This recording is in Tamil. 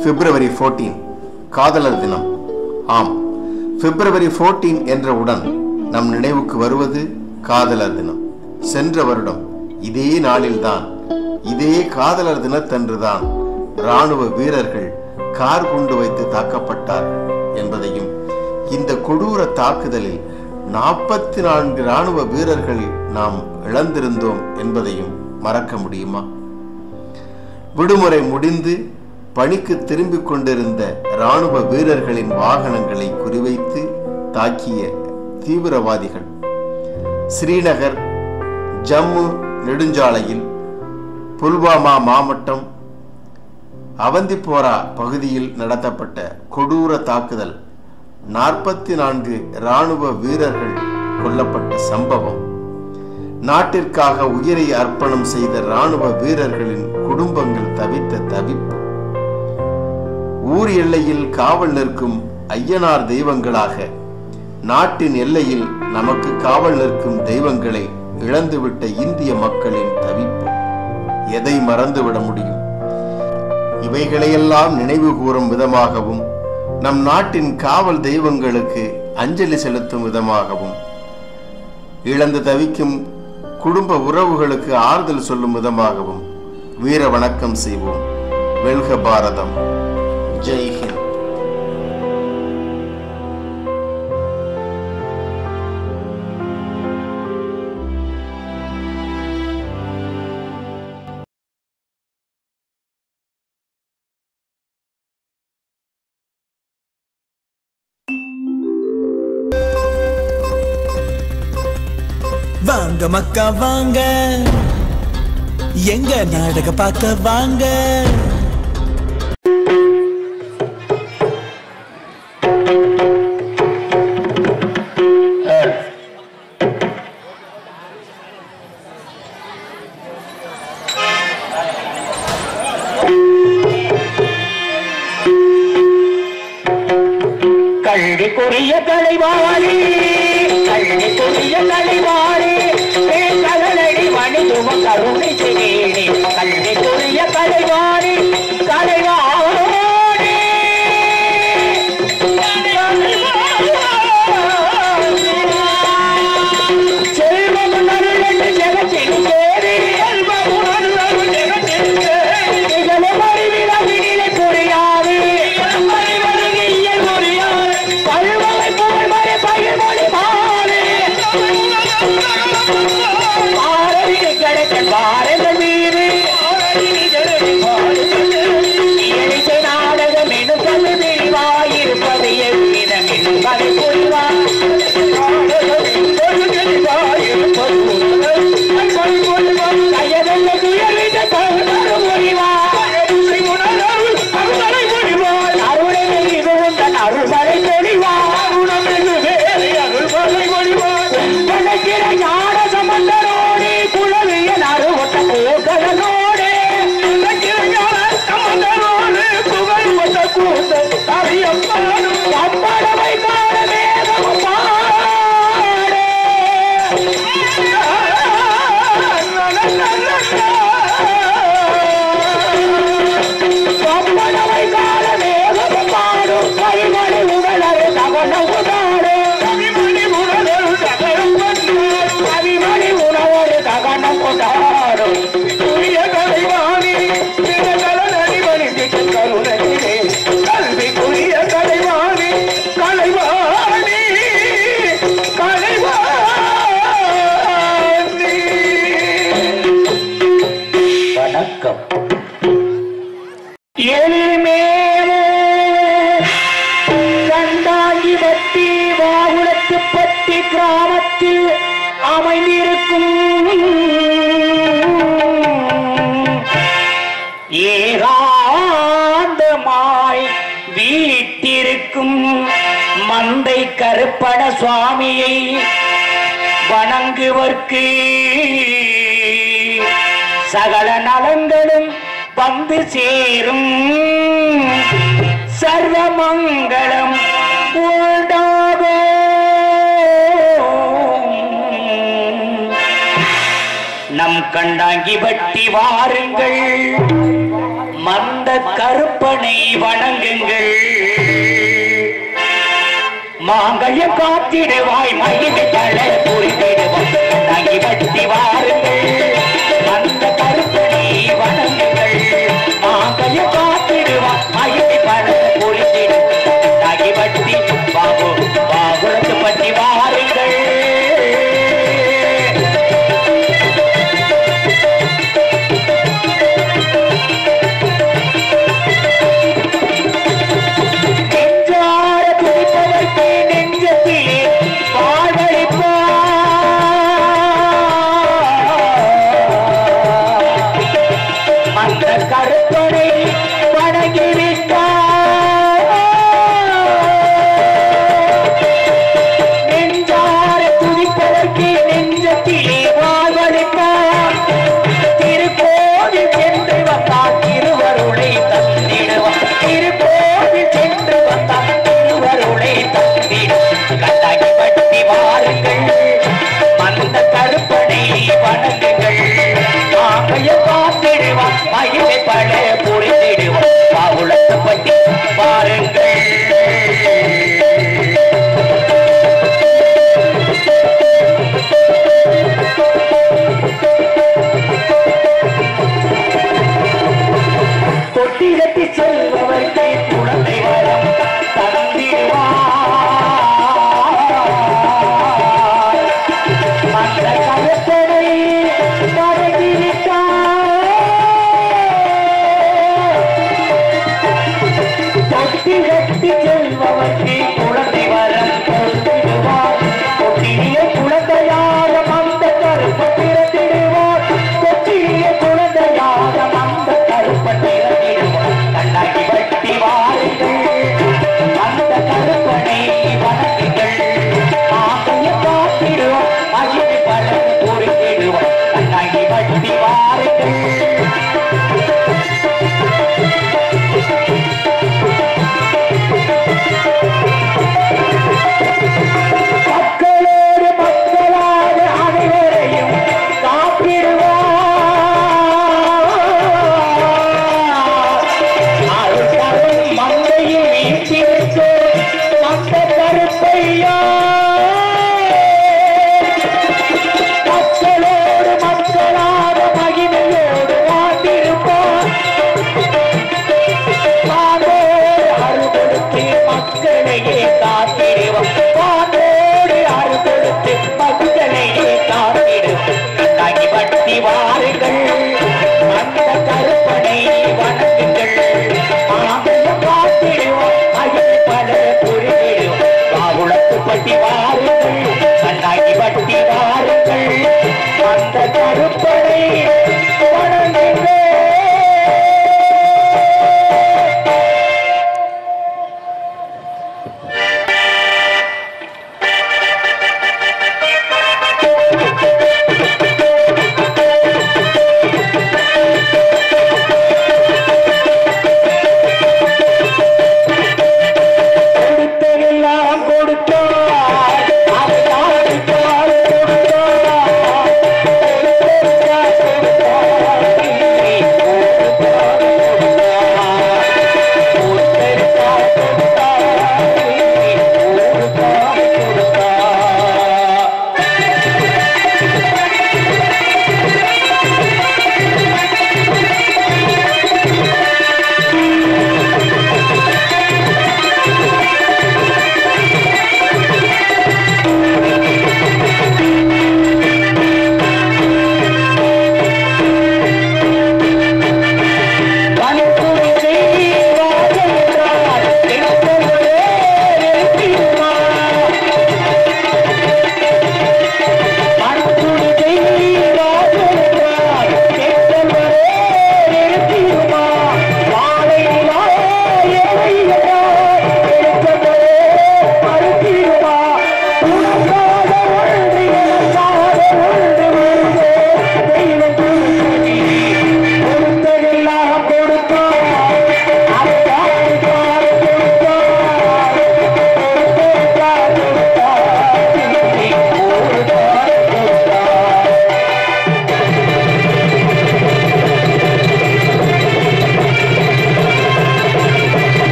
பிப்ரவரி 14 காதலர் தினம் ஆம் பிப்ரவரி 14 என்றவுடன் நம் நினைவுக்கு வருவது காதலர் தினம் சென்ற வருடம் இதே நாளில்தான் இதே காதலர் தினத்தன்றுதான் ராணுவ வீரர்கள் கார் குண்டு வைத்து தாக்கப்பட்டார்கள் என்பதையும் இந்த கொடூர தாக்குதலில் நாற்பத்தி நான்கு ராணுவ வீரர்கள் நாம் இழந்திருந்தோம் என்பதையும் மறக்க முடியுமா விடுமுறை முடிந்து பணிக்கு திரும்பிக் கொண்டிருந்த ராணுவ வீரர்களின் வாகனங்களை குறிவைத்து தாக்கிய தீவிரவாதிகள் ஸ்ரீநகர் ஜம்மு நெடுஞ்சாலையில் புல்வாமா மாவட்டம் அவந்திப்போரா பகுதியில் நடத்தப்பட்ட கொடூர தாக்குதல் நாற்பத்தி நான்கு ராணுவ வீரர்கள் கொல்லப்பட்ட சம்பவம் நாட்டிற்காக உயிரை அர்ப்பணம் செய்த ராணுவ வீரர்களின் குடும்பங்கள் தவித்த தவிப்பு ஊர் எல்லையில் காவல் நிற்கும் ஐயனார் தெய்வங்களாக நாட்டின் எல்லையில் நமக்கு காவல் நிற்கும் தெய்வங்களை இழந்துவிட்ட இந்திய மக்களின் தவிப்பு எதை மறந்துவிட முடியும் இவைகளையெல்லாம் நினைவு கூறும் விதமாகவும் நம் நாட்டின் காவல் தெய்வங்களுக்கு அஞ்சலி செலுத்தும் விதமாகவும் இழந்து தவிக்கும் குடும்ப உறவுகளுக்கு ஆறுதல் சொல்லும் விதமாகவும் வீர வணக்கம் செய்வோம் வெல்க பாரதம் ஜெய் ஹிந்த் வாங்க மக்கா வாங்க எங்க நாடக பார்க்க வாங்க கல்விக்குரிய கலைவாரி கல்விக்குரிய கலைவாரி கலனடி மணிதுவ கருணை செய்தி கல்விக்குரிய கலைவாரி கலைவாரி செல்வம் நருளென்று ஜெகத்தில் சேரி செல்வம் நருளென்று ஜெகத்தில் சேரி இகழை மறிவிடவினிலை புரியாது மறிவருகியல் புரியாது பல்வகை புகழ்மறை பகிர்மொழி மாறே பாரதிக்கு கிடைக்க பாரத மீது இயலிசை நாடகம் எனும் தமிழ் விரிவாயிருப்பது எவ்விதம் எனும் கலை புரிவார் அருள்மலை ஞான சம்பந்தரோடு குழவிய நறுவட்ட பூக்களோடு சம்பந்தரோடு புகழ் கொண்ட கூத்த அறியப்பாடும் அப்படவை காண வேதம் பாடே அப்படவை காண வேதம் பாடும் கரிமணி உடலரு தகனம் உடாடு கவிமணி உடலரு தகனம் கொண்டாடு கவிமணி உணவரு தகனம் கொண்டாடும் சூரிய கலைவாணி திகழலடிவணி திகழ் கருணையிலே கல்விக்குரிய கலைவாணி கலைவாணி கலைவாணி வணக்கம் எழில்மேலே கண்டாங்கி பட்டி வாகுளத்து பட்டி கிராமத்தில் அமைந்திருக்கும் ஏகாந்தமாய் வீட்டிருக்கும் மந்தை கருப்பண சுவாமியை வணங்குவர்க்கு சகல நலங்களும் வந்து சேரும் சர்வமங்கலம் உண்டாகும் நம் கண்டாங்கி வட்டி வாருங்கள் மந்த கருப்பனை வணங்குங்கள் மாங்கல்யம் காத்திடுவாய் மல்லிகை தலை புரிந்திடுவாய் நகி வட்டி வாருங்கள்